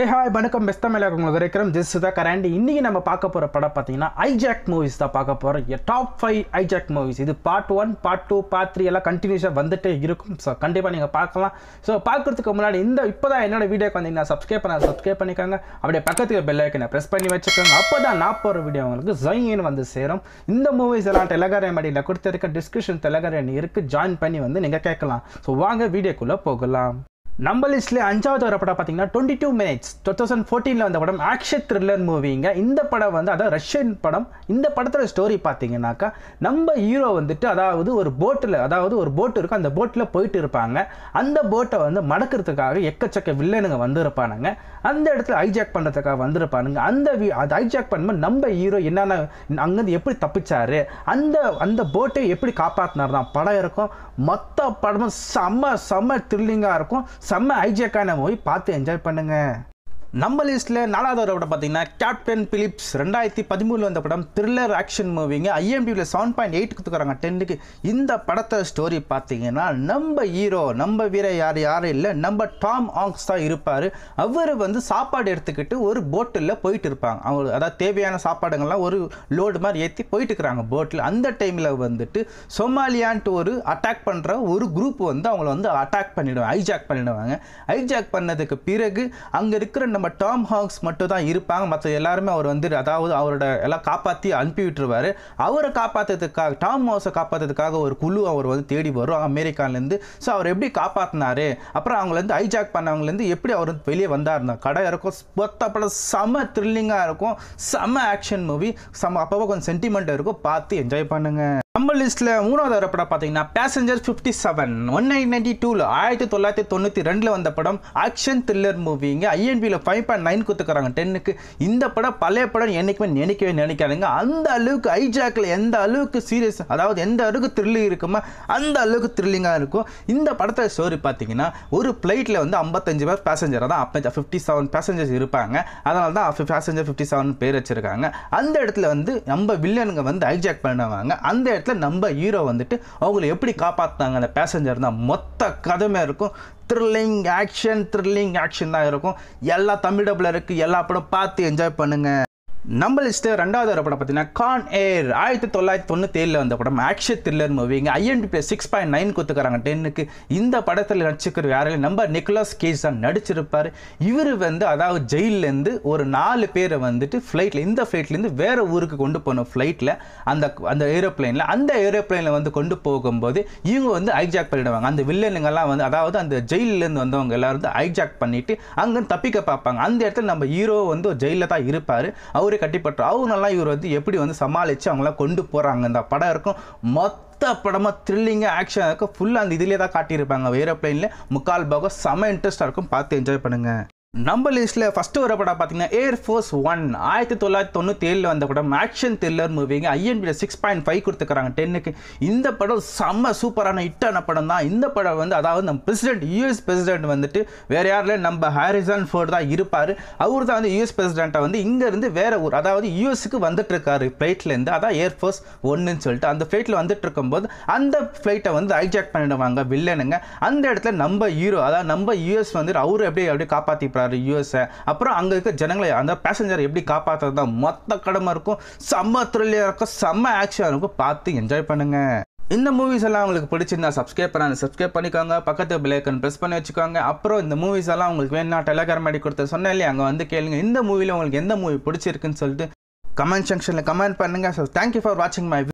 ஹே hi வணக்கம் best Tamil உங்களுக்கு இருக்கிறோம் திஸ் சுதா கராண்டி இன்னைக்கு நம்ம பார்க்க போகிற படம் பார்த்தீங்கன்னா ஐஜாக் மூவிஸ் தான் பார்க்க போகிறோம் டாப் ஃபைவ் ஐஜாக் மூவிஸ் இது part one part two part three எல்லாம் கண்டினியூஸாக வந்துட்டே இருக்கும் ஸோ கண்டிப்பாக நீங்கள் பார்க்கலாம் ஸோ பார்க்கறதுக்கு முன்னாடி இந்த இப்போ தான் என்னோட வீடியோக்கு வந்தீங்கன்னா சப்ஸ்கிரைப் பண்ண சப்ஸ்கிரைப் பண்ணிக்கோங்க அப்படியே பக்கத்துக்கு பெல் ஐக்கனை ப்ரெஸ் பண்ணி வச்சுக்கோங்க அப்போ தான் நான் போகிற வீடியோ உங்களுக்கு ஜொயின்னு வந்து சேரும் இந்த மூவிஸ் எல்லாம் டெலகிராம் அடியில் கொடுத்துருக்க டிஸ்கிரிப்ஷன் டெலகிராம் இருக்குது ஜாயின் பண்ணி வந்து நீங்கள் கேட்கலாம் ஸோ வாங்க வீடியோக்குள்ளே போகலாம் நம்ம லிஸ்ட்ல அஞ்சாவது வர படம் பார்த்தீங்கன்னா twenty two minutes two thousand ஃபோர்டீனில் வந்த படம் ஆக்ஷன் த்ரில்லர் மூவிங்க இந்த படம் வந்து அதாவது ரஷ்யன் படம் இந்த படத்தோட ஸ்டோரி பார்த்தீங்கன்னாக்கா நம்ம ஹீரோ வந்துட்டு அதாவது ஒரு போட்டில் அதாவது ஒரு போட் இருக்கும் அந்த போட்டில் போயிட்டு இருப்பாங்க அந்த போட்டை வந்து மடக்கிறதுக்காக எக்கச்சக்க வில்லனுங்க வந்திருப்பானுங்க அந்த இடத்துல ஹைஜாக் பண்ணுறதுக்காக வந்திருப்பானுங்க அந்த வி- அது ஹைஜாக் பண்ணும்போது நம்ம ஹீரோ என்னென்ன அங்கேருந்து எப்படி தப்பிச்சாரு அந்த அந்த போட்டை எப்படி காப்பாற்றினார் தான் படம் இருக்கும் மொத்த படமும் செம்ம செம்ம த்ரில்லிங்காக இருக்கும் செம்ம ஹைஜாக்கான மூவி பார்த்து என்ஜாய் பண்ணுங்க நம்ம லிஸ்ட்டில் நாலாவது வர படம் பார்த்தீங்கன்னா கேப்டன் பிலிப்ஸ் ரெண்டாயிரத்தி பதிமூணில் வந்த படம் த்ரில்லர் ஆக்ஷன் மூவிங்க ஐஎம்டியில் செவன் பாயிண்ட் எயிட் கொடுத்துக்கிறாங்க டென்னுக்கு இந்த படத்தை ஸ்டோரி பார்த்தீங்கன்னா நம்ம ஹீரோ நம்ம வீர யார் யாரும் இல்லை நம்ம டாம் ஆங்ஸ் தான் இருப்பார் அவர் வந்து சாப்பாடு எடுத்துக்கிட்டு ஒரு போட்டில் போயிட்டு இருப்பாங்க அவங்க அதாவது தேவையான சாப்பாடுங்கள்லாம் ஒரு லோடு மாதிரி ஏற்றி போயிட்டு இருக்கிறாங்க போட்டில் அந்த டைமில் வந்துட்டு சொமாலியான்ட்டு ஒரு அட்டாக் பண்ணுற ஒரு குரூப் வந்து அவங்கள வந்து அட்டாக் பண்ணிடுவாங்க ஹைஜாக் பண்ணிடுவாங்க ஹைஜாக் பண்ணதுக்கு பிறகு அங்கே இருக்கிற நம்ம டாம் ஹாங்ஸ் மட்டும் தான் இருப்பாங்க மற்ற எல்லாருமே அவர் வந்து அதாவது அவரோட எல்லாம் காப்பாற்றி அனுப்பி விட்டுருவாரு அவரை காப்பாற்றுறதுக்காக டாம் ஹவுஸை காப்பாற்றுறதுக்காக ஒரு குழு அவர் வந்து தேடி வரும் அமெரிக்காலேருந்து ஸோ அவர் எப்படி காப்பாற்றினாரு அப்புறம் அவங்களேருந்து ஹைஜாக் பண்ணவங்கலேருந்து எப்படி அவர் வந்து வெளியே வந்தாருந்தா கடை இருக்கும் மொத்த படம் செம த்ரில்லிங்காக இருக்கும் செம ஆக்ஷன் மூவி செம அப்பப்போ கொஞ்சம் சென்டிமெண்ட் இருக்கும் பார்த்து என்ஜாய் பண்ணுங்க நம்ம லிஸ்ட்டில் மூணாவது வர படம் பார்த்தீங்கன்னா passenger fifty seven one nine ninety டூவில் ஆயிரத்தி தொள்ளாயிரத்தி தொண்ணூற்றி ரெண்டில் வந்த படம் ஆக்ஷன் த்ரில்லர் மூவிங்க ஐஎன்பியில் ஃபைவ் பாயிண்ட் நைன் கொடுத்துக்கிறாங்க டென்னுக்கு இந்த படம் பழைய படம் என்னைக்குமே நினைக்கவே நினைக்காதுங்க அந்த அளவுக்கு ஐஜாக்கில் எந்த அளவுக்கு சீரியஸ் அதாவது எந்த அளவுக்கு த்ரில்லிங் இருக்குமோ அந்த அளவுக்கு த்ரில்லிங்காக இருக்கும் இந்த படத்தை ஸ்டோரி பார்த்தீங்கன்னா ஒரு ஃப்ளைட்டில் வந்து ஐம்பத்தஞ்சு பேர் பேசஞ்சராக தான் அப்போ ஃபிஃப்டி செவன் பேசஞ்சர்ஸ் இருப்பாங்க அதனால தான் பேசஞ்சர் ஃபிஃப்டி செவன் பேர் வச்சிருக்காங்க அந்த இடத்துல வந்து நம்ம வில்லனுங்க வந்து ஹைஜாக் பண்ணுவாங்க அந்த இடத்துல நம்ம ஹீரோ வந்துட்டு அவங்களை எப்படி காப்பாற்றினாங்க அந்த பேசஞ்சர் தான் மொத்த கதமே இருக்கும் த்ரில்லிங் ஆக்ஷன் த்ரில்லிங் ஆக்ஷன் தான் இருக்கும் எல்லா தமிழ் டப்பில் இருக்குது எல்லா படம் பார்த்து என்ஜாய் பண்ணுங்க நம்ம லிஸ்ட்டு ரெண்டாவது வர படம் பார்த்தீங்கன்னா கான் ஏர் ஆயிரத்தி தொள்ளாயிரத்தி தொண்ணூற்றி ஏழில் வந்த படம் ஆக்ஷன் த்ரில்லர் மூவிங்க IMDb plus six point nine கொடுத்துக்கிறாங்க டென்னுக்கு இந்த படத்தில் நடிச்சுக்கிற யாரும் நம்ம நிக்கலாஸ் கேஸ் தான் நடிச்சிருப்பார் இவர் வந்து அதாவது ஜெயிலேருந்து ஒரு நாலு பேரை வந்துட்டு ஃப்ளைட்டில் இந்த ஃப்ளைட்லேருந்து வேற ஊருக்கு கொண்டு போகணும் ஃப்ளைட்டில் அந்த அந்த ஏரோப்ளைனில் அந்த ஏரோப்ளைனில் வந்து கொண்டு போகும்போது இவங்க வந்து ஹைஜாக் பண்ணிடுவாங்க அந்த வில்லனுங்கெல்லாம் வந்து அதாவது அந்த ஜெயிலேருந்து வந்தவங்க எல்லாரும் வந்து ஹைஜாக் பண்ணிட்டு அங்கே தப்பிக்க பார்ப்பாங்க அந்த இடத்துல நம்ம ஹீரோ வந்து ஒரு ஜெயிலில் தான் இருப்பார் அவரே கட்டிப்பட்டு அவங்கெல்லாம் இவர் வந்து எப்படி வந்து சமாளித்து அவங்களாம் கொண்டு போகிறாங்க இந்த படம் இருக்கும் மொத்த படமாக த்ரில்லிங்காக ஆக்ஷன் இருக்கும் ஃபுல்லாக அந்த இதிலே தான் காட்டியிருப்பாங்க ஏரோப்ளைனில் முக்கால் பாகம் செம இன்ட்ரெஸ்ட்டாக இருக்கும் பார்த்து என்ஜாய் பண்ணுங்கள் நம்ம லிஸ்ட்டில் ஃபஸ்ட்டு வர படம் பார்த்தீங்கன்னா ஏர் ஃபோர்ஸ் ஒன் ஆயிரத்தி தொள்ளாயிரத்தி தொண்ணூற்றி ஏழில் வந்த படம் ஆக்ஷன் த்ரில்லர் மூவிங்க ஐஎன்பியில் சிக்ஸ் பாயிண்ட் ஃபைவ் கொடுத்துக்கிறாங்க டென்னுக்கு இந்த படம் செம்ம சூப்பரான ஹிட்டான படம் தான் இந்த படம் வந்து அதாவது நம்ம பிரசிடென்ட் யூஎஸ் பிரசிடென்ட் வந்துட்டு வேற யாரில் நம்ம ஹாரிசன் ஃபோர்ட் தான் இருப்பார் அவர் தான் வந்து யூஎஸ் பிரசிடென்ட்டை வந்து இங்கேருந்து வேற ஊர் அதாவது யூஎஸ்க்கு வந்துட்டு இருக்காரு ஃப்ளைட்லேருந்து அதான் ஏர் ஃபோர்ஸ் ஒன்றுன்னு சொல்லிட்டு அந்த ஃப்ளைட்டில் வந்துட்டு இருக்கும்போது அந்த ஃப்ளைட்டை வந்து ஹைஜாக் பண்ணிடுவாங்க வில்லனுங்க அந்த இடத்துல நம்ம ஹீரோ அதாவது நம்ம யூஎஸ் வந்து அவர் எப்படி அப்படியே காப்பாற்றிப்பாரு யூஎஸ்ஸை அப்புறம் அங்கே இருக்க ஜனங்களை அந்த பேசஞ்சரை எப்படி காப்பாற்றுறது தான் மொத்த கடமை இருக்கும் செம்ம த்ரில்லியாக இருக்கும் செம்ம ஆக்ஷன் இருக்கும் பார்த்து என்ஜாய் பண்ணுங்க இந்த மூவிஸ் எல்லாம் உங்களுக்கு பிடிச்சிருந்தா சப்ஸ்கிரைப் பண்ணாங்க சப்ஸ்கிரைப் பண்ணிக்கோங்க பக்கத்து பிளேக்கன் ப்ரெஸ் பண்ணி வச்சுக்கோங்க அப்புறம் இந்த மூவிஸ் எல்லாம் உங்களுக்கு வேணா டெலகிராம் அடி கொடுத்து சொன்னேன் இல்லையா அங்கே வந்து கேளுங்க இந்த மூவியில் உங்களுக்கு எந்த மூவி பிடிச்சிருக்குன்னு சொல்லிட்டு கமெண்ட் செக்ஷனில் கமெண்ட் பண்ணுங்க ஸோ தேங்க்யூ ஃபார் வாட்சிங் மை